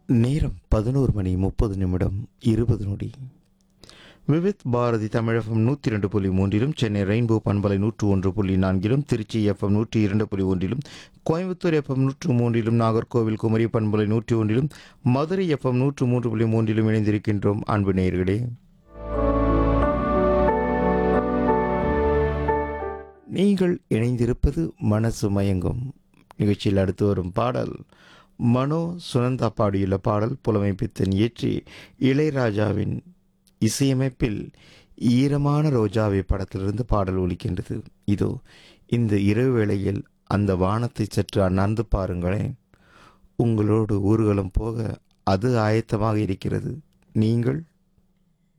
நேரம் பதினோரு மணி முப்பது நிமிடம் இருபது நொடி விவித் பாரதி தமிழகம் நூற்றி ரெண்டு புள்ளி மூன்றிலும் சென்னை ரெயின்போ பண்பலை நூற்று ஒன்று புள்ளி நான்கிலும் திருச்சி எஃப்எம் நூற்றி இரண்டு புள்ளி ஒன்றிலும் கோயம்புத்தூர் எஃப்எம் நூற்று மூன்றிலும் நாகர்கோவில் குமரி பண்பலை நூற்றி ஒன்றிலும் மதுரை எஃப்எம் நூற்று மூன்று புள்ளி மூன்றிலும் இணைந்திருக்கின்றோம் அன்பு நேயர்களே நீங்கள் இணைந்திருப்பது மனசு மயங்கும் நிகழ்ச்சியில் அடுத்து வரும் பாடல் மனோ சுனந்தா பாடியுள்ள பாடல் புலமை பித்தன் இயற்றி இளையராஜாவின் இசையமைப்பில் ஈரமான ரோஜாவை படத்திலிருந்து பாடல் ஒலிக்கின்றது இதோ இந்த இரவு வேளையில் அந்த வானத்தை சற்று அண்ணாந்து பாருங்களேன் உங்களோடு ஊர்வலம் போக அது ஆயத்தமாக இருக்கிறது நீங்கள்